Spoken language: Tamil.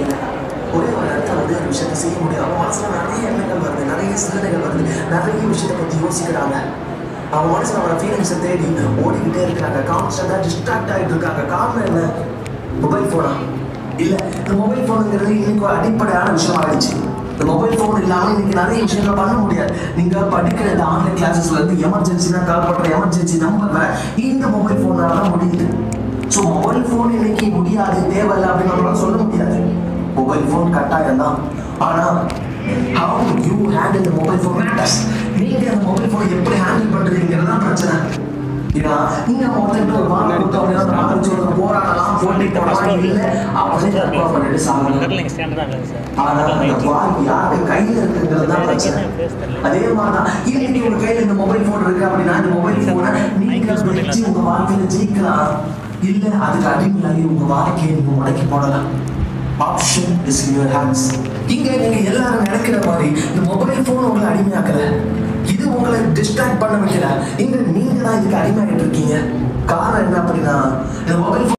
இல்லை ஒரே ஒரு இடத்துல ஒரே ஒரு விஷயத்தை செய்ய முடியும் அவங்க மனசுல நிறைய எண்ணங்கள் வருது நிறைய சிந்தனைகள் வருது நிறைய விஷயத்தை பத்தி யோசிக்கிறாங்க அவங்க மனசுல அவரோட ஃபீலிங்ஸை தேடி ஓடிக்கிட்டே இருக்கிறாங்க கான்ஸ்டன்டா டிஸ்ட்ராக்ட் ஆகிட்டு இருக்காங்க காரணம் என்ன மொபைல் ஃபோனா இல்ல இந்த மொபைல் ஃபோனுங்கிறது இன்னைக்கு ஒரு அடிப்படையான விஷயம் ஆயிடுச்சு இந்த மொபைல் ஃபோன் இல்லாம இன்னைக்கு நிறைய விஷயங்களை பண்ண முடியாது நீங்க படிக்கிற இந்த ஆன்லைன் கிளாஸஸ்ல இருந்து எமர்ஜென்சினா கால் பண்ற எமர்ஜென்சி நம்பர் வர இந்த மொபைல் ஃபோனால தான் முடியுது ஸோ மொபைல் ஃபோன் இன்னைக்கு முடியாது தேவையில்லை அப்படின்னு நம்மளால சொல்ல முடியாது மொபைல் ஃபோன் கட்டாயம் தான் ஆனா how you handle the mobile phone matters நீங்க அந்த மொபைல் ஃபோனை எப்படி ஹேண்டில் பண்றீங்கிறது தான் பிரச்சனை ஏன்னா நீங்க மொத்தம் ஒரு வாரம் கொடுத்தவங்க அந்த வாரம் சொல்ற போராடலாம் போட்டி போடலாம் இல்ல அவங்களே தற்கொலை பண்ணிட்டு சாகலாம் கர்லிங் ஸ்டாண்ட் தான் இல்லை சார் ஆனா அந்த வாய் யாரு கையில இருக்குங்கிறது தான் பிரச்சனை அதே மாதிரிதான் இன்னைக்கு உங்க கையில இந்த மொபைல் போன் இருக்கு அப்படின்னா இந்த மொபைல் போனை நீங்க வச்சு உங்க வாழ்க்கையில ஜெயிக்கலாம் இல்ல அதுக்கு அடிமையாகி உங்க வாழ்க்கையை நீங்க முடக்கி போடலாம் option is in your hands இங்க நீங்க எல்லாரும் நினைக்கிற மாதிரி இந்த மொபைல் போன் உங்களை அடிமையாக்கல இது உங்களை டிஸ்ட்ராக்ட் பண்ண வைக்கல இங்க நீங்க தான் இதுக்கு அடிமையாகிட்டு இருக்கீங்க காரணம் என்ன அப்படின்னா இந்த மொபைல்